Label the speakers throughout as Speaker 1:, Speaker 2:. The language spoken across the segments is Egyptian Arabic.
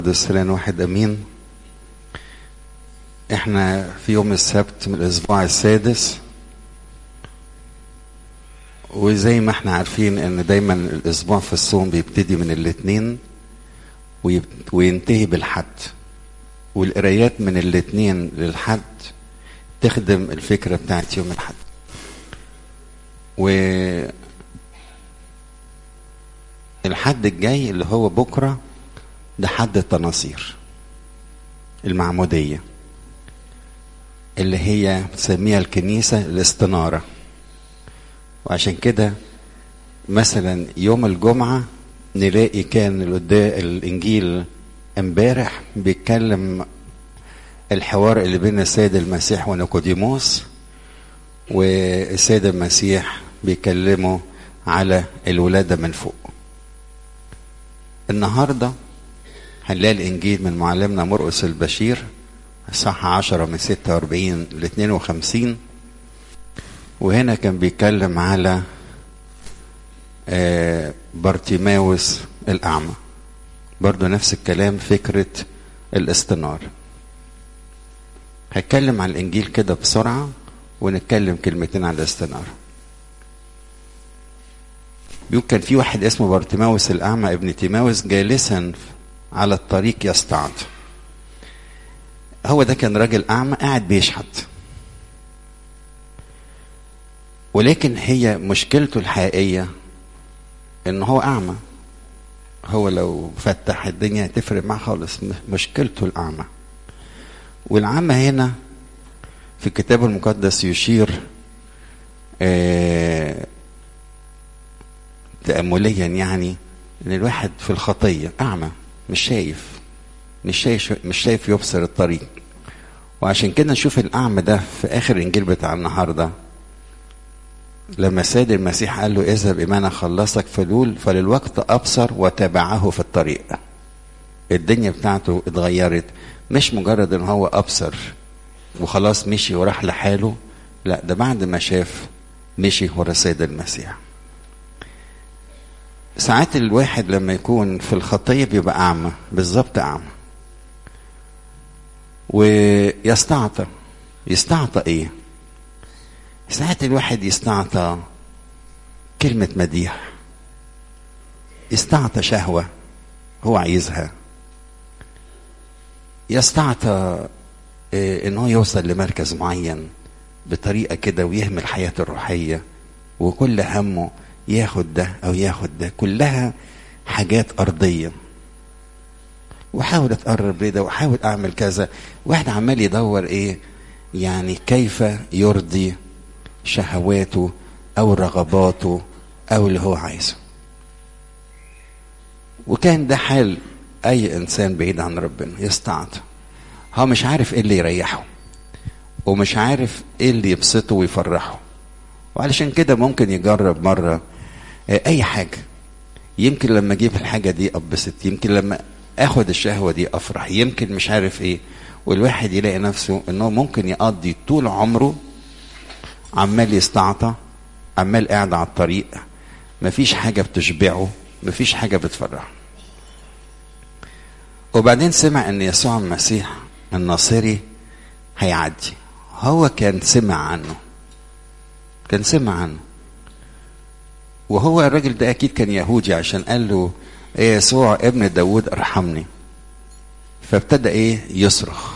Speaker 1: السلام واحد امين احنا في يوم السبت من الاسبوع السادس وزي ما احنا عارفين ان دايما الاسبوع في الصوم بيبتدي من الاثنين وينتهي بالحد والقرايات من الاثنين للحد تخدم الفكره بتاعت يوم الحد و الحد الجاي اللي هو بكره ده حد التناصير المعمودية اللي هي بتسميها الكنيسة الاستنارة وعشان كده مثلا يوم الجمعة نلاقي كان الإنجيل امبارح بيتكلم الحوار اللي بين السيد المسيح ونيقوديموس والسيد المسيح بيكلموا على الولادة من فوق النهارده هنلاقي الإنجيل من معلمنا مرقس البشير صح عشرة من ستة وأربعين لاثنين وخمسين وهنا كان بيتكلم على بارتيماوس الأعمى برضو نفس الكلام فكرة الاستنار هتكلم عن الإنجيل كده بسرعة ونتكلم كلمتين عن الاستنار يمكن في واحد اسمه بارتيماوس الأعمى ابن تيماوس جالسا على الطريق يستعد هو ده كان راجل أعمى قاعد بيشحت ولكن هي مشكلته الحقيقية إن هو أعمى هو لو فتح الدنيا تفرق معاه خالص مشكلته الأعمى والعمى هنا في الكتاب المقدس يشير آه تأمليا يعني إن الواحد في الخطية أعمى مش شايف مش شايف مش شايف يبصر الطريق وعشان كده نشوف الأعمى ده في آخر الإنجيل بتاع النهارده لما السيد المسيح قال له اذهب إيمانا خلصك فلول فللوقت أبصر وتابعه في الطريق الدنيا بتاعته اتغيرت مش مجرد ان هو أبصر وخلاص مشي وراح لحاله لا ده بعد ما شاف مشي ورا السيد المسيح ساعات الواحد لما يكون في الخطية بيبقى أعمى بالظبط أعمى ويستعطى يستعطى إيه؟ ساعات الواحد يستعطى كلمة مديح يستعطى شهوة هو عايزها يستعطى إيه إن هو يوصل لمركز معين بطريقة كده ويهمل حياته الروحية وكل همه ياخد ده او ياخد ده كلها حاجات ارضيه وحاول اتقرب لده وحاول اعمل كذا واحد عمال يدور ايه يعني كيف يرضي شهواته او رغباته او اللي هو عايزه وكان ده حال اي انسان بعيد عن ربنا يستعطى هو مش عارف ايه اللي يريحه ومش عارف ايه اللي يبسطه ويفرحه وعلشان كده ممكن يجرب مره اي حاجه يمكن لما اجيب الحاجه دي ابسط يمكن لما اخد الشهوه دي افرح يمكن مش عارف ايه والواحد يلاقي نفسه انه ممكن يقضي طول عمره عمال يستعطى عمال قاعد على الطريق مفيش حاجه بتشبعه مفيش حاجه بتفرحه وبعدين سمع ان يسوع المسيح الناصري هيعدي هو كان سمع عنه كان سمع عنه وهو الراجل ده اكيد كان يهودي عشان قال له ايه يسوع ابن داود ارحمني فابتدى ايه يصرخ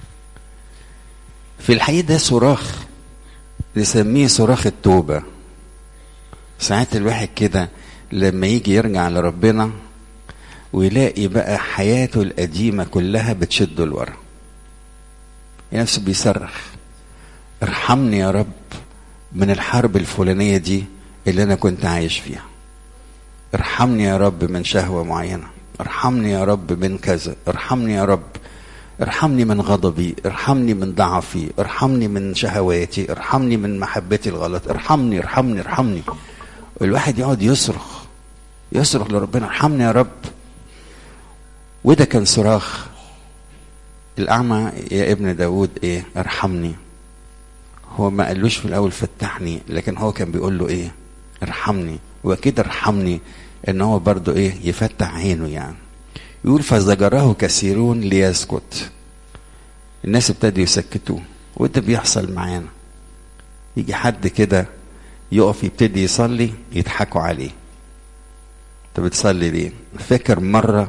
Speaker 1: في الحقيقه ده صراخ نسميه صراخ التوبه ساعات الواحد كده لما يجي يرجع لربنا ويلاقي بقى حياته القديمه كلها بتشده لورا نفسه بيصرخ ارحمني يا رب من الحرب الفلانيه دي اللي انا كنت عايش فيها ارحمني يا رب من شهوه معينه ارحمني يا رب من كذا ارحمني يا رب ارحمني من غضبي ارحمني من ضعفي ارحمني من شهواتي ارحمني من محبتي الغلط ارحمني ارحمني ارحمني الواحد يقعد يصرخ يصرخ لربنا ارحمني يا رب وده كان صراخ الأعمى يا ابن داود إيه ارحمني هو ما قالوش في الأول فتحني لكن هو كان بيقول له إيه ارحمني واكيد ارحمني ان هو برضو ايه يفتح عينه يعني يقول فزجره كثيرون ليسكت الناس ابتدوا يسكتوه وده بيحصل معانا يجي حد كده يقف يبتدي يصلي يضحكوا عليه انت بتصلي ليه فاكر مره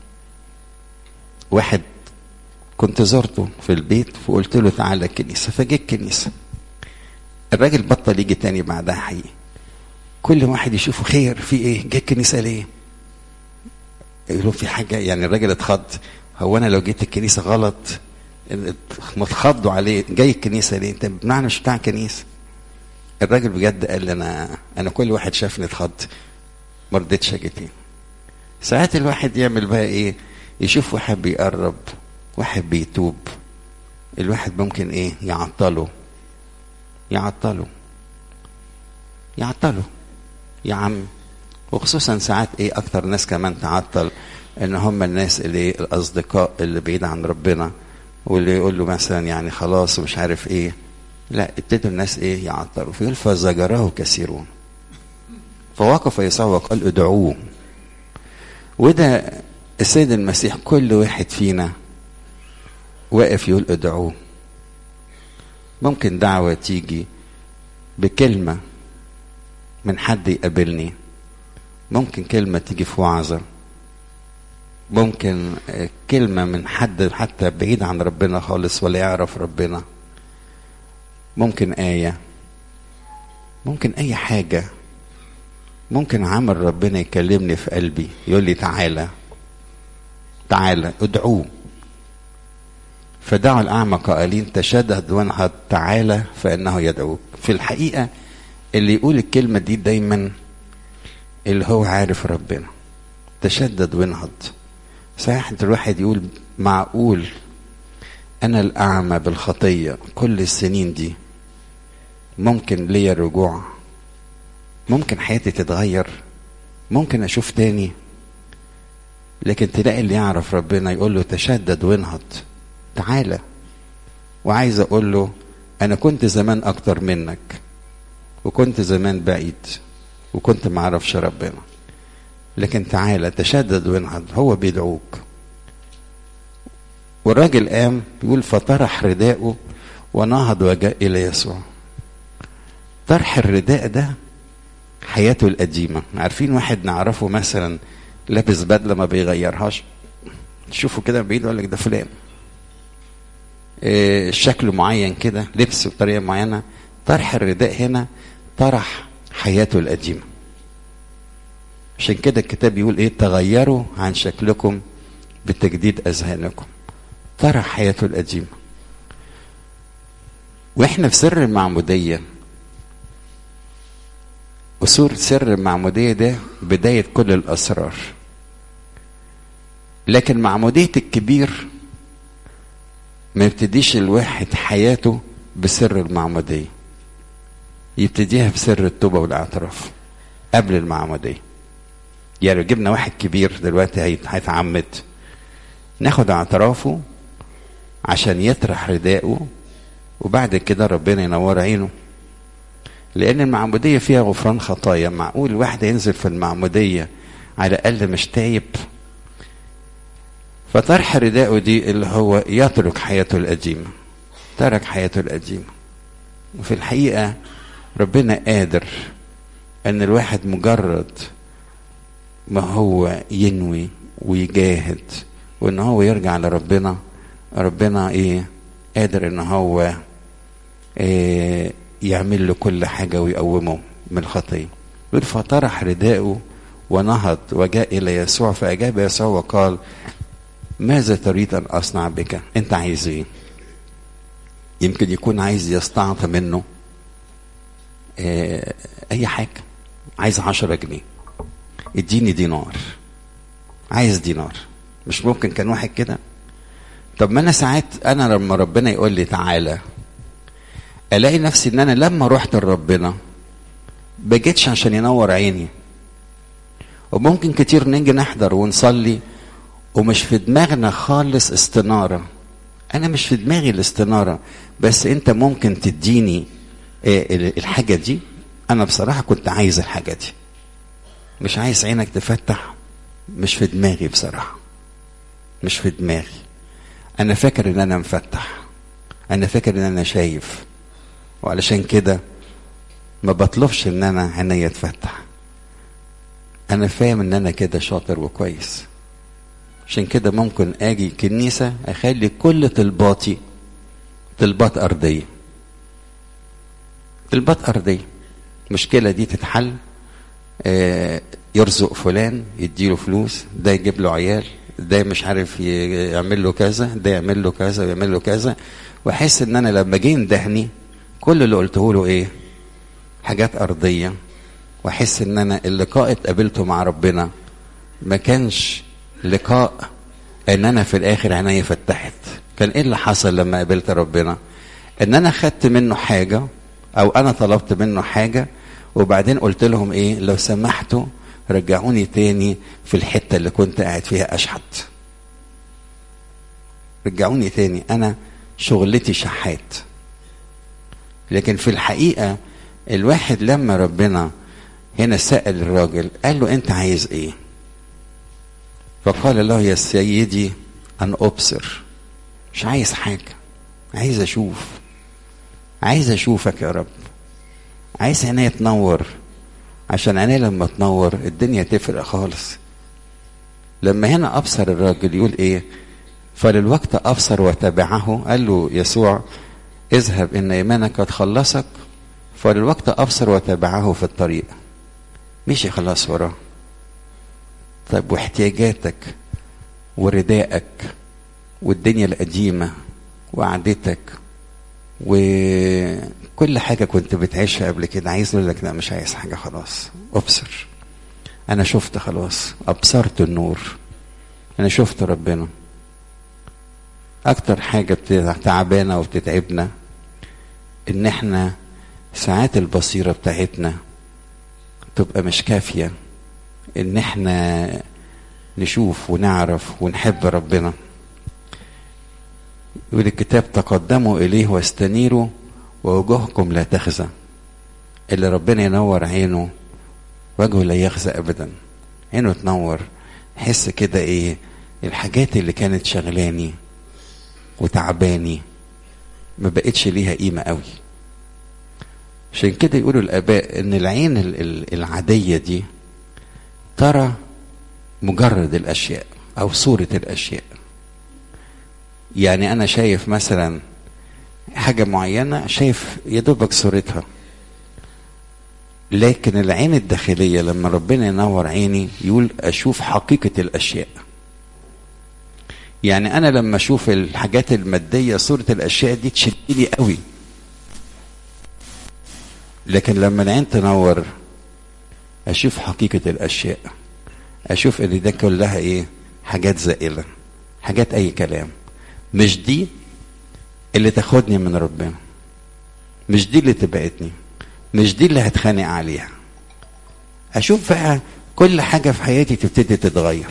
Speaker 1: واحد كنت زرته في البيت فقلت له تعالى الكنيسه فجه الكنيسه الراجل بطل يجي تاني بعدها حقيقي كل واحد يشوفه خير في ايه جه الكنيسه ليه يقولوا في حاجه يعني الراجل اتخض هو انا لو جيت الكنيسه غلط متخضوا عليه جاي الكنيسه ليه انت بمعنى مش بتاع كنيسه الراجل بجد قال لي انا انا كل واحد شافني اتخض ما رضيتش اجي تاني ساعات الواحد يعمل بقى ايه يشوف واحد بيقرب واحد بيتوب الواحد ممكن ايه يعطله يعطله يعطله يا عم وخصوصا ساعات ايه اكتر ناس كمان تعطل ان هم الناس اللي الاصدقاء اللي بعيد عن ربنا واللي يقول له مثلا يعني خلاص ومش عارف ايه لا ابتدوا الناس ايه يعطلوا فيقول فزجره كثيرون فوقف يسوع وقال ادعوه وده السيد المسيح كل واحد فينا واقف يقول ادعوه ممكن دعوة تيجي بكلمة من حد يقابلني ممكن كلمة تيجي في وعظة ممكن كلمة من حد حتى بعيد عن ربنا خالص ولا يعرف ربنا ممكن آية ممكن أي حاجة ممكن عمل ربنا يكلمني في قلبي يقول لي تعالى تعالى ادعوه فدعوا الأعمى قائلين تشدد وانهض تعالى فإنه يدعوك في الحقيقة اللي يقول الكلمة دي دايما اللي هو عارف ربنا تشدد وانهض صحيح الواحد يقول معقول أنا الأعمى بالخطية كل السنين دي ممكن ليا الرجوع ممكن حياتي تتغير ممكن أشوف تاني لكن تلاقي اللي يعرف ربنا يقول له تشدد وانهض تعالى وعايز اقول له انا كنت زمان اكتر منك وكنت زمان بعيد وكنت معرفش ربنا لكن تعالى تشدد وانهض هو بيدعوك والراجل قام يقول فطرح رداءه ونهض وجاء الى يسوع طرح الرداء ده حياته القديمة عارفين واحد نعرفه مثلا لابس بدلة ما بيغيرهاش تشوفه كده بعيد يقول لك ده فلان إيه شكله معين كده لبس بطريقة معينة طرح الرداء هنا طرح حياته القديمة عشان كده الكتاب يقول ايه تغيروا عن شكلكم بتجديد اذهانكم طرح حياته القديمة واحنا في سر المعمودية وسور سر المعمودية ده بداية كل الأسرار لكن معمودية الكبير ما يبتديش الواحد حياته بسر المعمودية يبتديها بسر التوبة والاعتراف قبل المعمودية يعني لو جبنا واحد كبير دلوقتي هيتعمد ناخد اعترافه عشان يطرح رداءه وبعد كده ربنا ينور عينه لأن المعمودية فيها غفران خطايا معقول الواحد ينزل في المعمودية على الأقل مش تايب فطرح رداءه دي اللي هو يترك حياته القديمة ترك حياته القديمة وفي الحقيقة ربنا قادر أن الواحد مجرد ما هو ينوي ويجاهد وان هو يرجع لربنا ربنا ايه قادر ان هو إيه يعمل له كل حاجة ويقومه من الخطية يقول فطرح رداءه ونهض وجاء إلى يسوع فأجاب يسوع وقال ماذا تريد أن أصنع بك أنت عايز إيه يمكن يكون عايز يستعطى منه إيه أي حاجة عايز عشرة جنيه اديني دينار عايز دينار مش ممكن كان واحد كده طب ما انا ساعات انا لما ربنا يقول لي تعالى الاقي نفسي ان انا لما رحت لربنا بجيتش عشان ينور عيني وممكن كتير نيجي نحضر ونصلي ومش في دماغنا خالص استنارة انا مش في دماغي الاستنارة بس انت ممكن تديني الحاجة دي انا بصراحة كنت عايز الحاجة دي مش عايز عينك تفتح مش في دماغي بصراحة مش في دماغي انا فاكر ان انا مفتح انا فاكر ان انا شايف وعلشان كده ما بطلبش ان انا عينيا تفتح انا فاهم ان انا كده شاطر وكويس عشان كده ممكن اجي كنيسة اخلي كل طلباتي طلبات ارضية طلبات ارضية المشكلة دي تتحل آه يرزق فلان يديله فلوس ده يجيب له عيال ده مش عارف يعمل له كذا ده يعمل له كذا ويعمل له كذا واحس ان انا لما جه يندهني كل اللي قلته له ايه حاجات ارضيه واحس ان انا اللقاء اتقابلته مع ربنا ما كانش لقاء ان انا في الاخر عينيا فتحت كان ايه اللي حصل لما قابلت ربنا ان انا خدت منه حاجه او انا طلبت منه حاجه وبعدين قلت لهم ايه لو سمحتوا رجعوني تاني في الحته اللي كنت قاعد فيها اشحت رجعوني تاني انا شغلتي شحات لكن في الحقيقه الواحد لما ربنا هنا سأل الراجل قال له أنت عايز إيه؟ فقال له يا سيدي أن أبصر مش عايز حاجة عايز أشوف عايز أشوفك يا رب عايز عينيا تنور عشان عينيا لما تنور الدنيا تفرق خالص لما هنا أبصر الراجل يقول إيه؟ فللوقت أبصر وتبعه قال له يسوع اذهب إن إيمانك قد خلصك فللوقت أبصر وتبعه في الطريق مشي خلاص وراه طيب واحتياجاتك وردائك والدنيا القديمة وقعدتك وكل حاجة كنت بتعيشها قبل كده عايز اقول لك لا مش عايز حاجة خلاص ابصر انا شفت خلاص ابصرت النور انا شفت ربنا اكتر حاجة تعبانة وبتتعبنا ان احنا ساعات البصيرة بتاعتنا تبقى مش كافية ان احنا نشوف ونعرف ونحب ربنا يقول الكتاب تقدموا اليه واستنيروا ووجوهكم لا تخزى اللي ربنا ينور عينه وجهه لا يخزى ابدا عينه تنور حس كده ايه الحاجات اللي كانت شغلاني وتعباني ما بقتش ليها قيمه قوي عشان كده يقولوا الاباء ان العين العاديه دي ترى مجرد الاشياء او صوره الاشياء يعني انا شايف مثلا حاجه معينه شايف يا دوبك صورتها لكن العين الداخليه لما ربنا ينور عيني يقول اشوف حقيقه الاشياء يعني انا لما اشوف الحاجات الماديه صوره الاشياء دي تشدني قوي لكن لما العين تنور اشوف حقيقه الاشياء اشوف ان ده كلها ايه حاجات زائله حاجات اي كلام مش دي اللي تاخدني من ربنا مش دي اللي تبعتني مش دي اللي هتخانق عليها اشوف بقى كل حاجه في حياتي تبتدي تتغير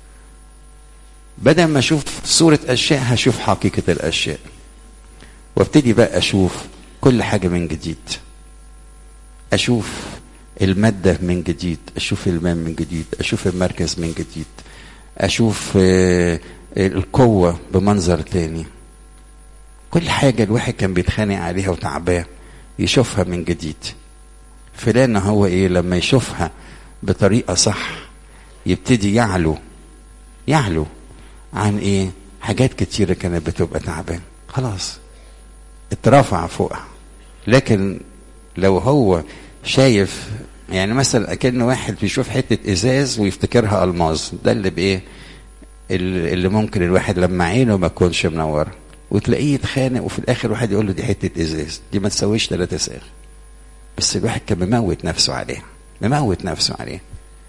Speaker 1: بدل ما اشوف صوره اشياء هشوف حقيقه الاشياء وابتدي بقى اشوف كل حاجه من جديد اشوف المادة من جديد أشوف المال من جديد أشوف المركز من جديد أشوف القوة بمنظر تاني كل حاجة الواحد كان بيتخانق عليها وتعباه يشوفها من جديد فلان هو ايه لما يشوفها بطريقة صح يبتدي يعلو يعلو عن ايه حاجات كتيرة كانت بتبقى تعبان خلاص اترفع فوقها لكن لو هو شايف يعني مثلا اكن واحد بيشوف حته ازاز ويفتكرها الماظ ده اللي بايه اللي ممكن الواحد لما عينه ما تكونش منوره وتلاقيه يتخانق وفي الاخر واحد يقول له دي حته ازاز دي ما تسويش ثلاثة ساغ بس الواحد كان مموت نفسه عليها مموت نفسه عليها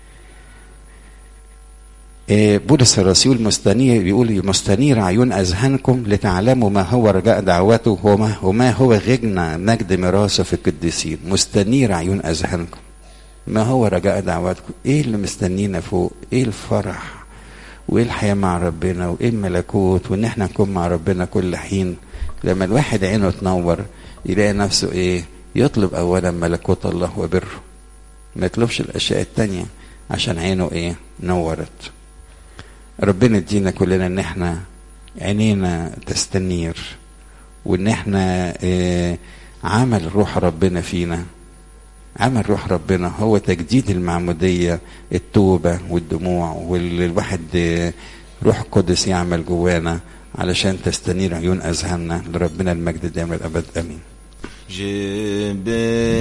Speaker 1: بولس الرسول مستنير بيقول مستنير عيون اذهانكم لتعلموا ما هو رجاء دعوته وما, وما هو غنى مجد ميراثه في القديسين مستنير عيون اذهانكم ما هو رجاء دعواتكم ايه اللي مستنينا فوق ايه الفرح وايه الحياه مع ربنا وايه الملكوت وان احنا نكون مع ربنا كل حين لما الواحد عينه تنور يلاقي نفسه ايه يطلب اولا ملكوت الله وبره ما يطلبش الاشياء التانية عشان عينه ايه نورت ربنا يدينا كلنا ان احنا عينينا تستنير وان احنا اه عمل روح ربنا فينا عمل روح ربنا هو تجديد المعمودية التوبة والدموع والواحد اه روح القدس يعمل جوانا علشان تستنير عيون اذهاننا لربنا المجد دائما الابد امين
Speaker 2: Je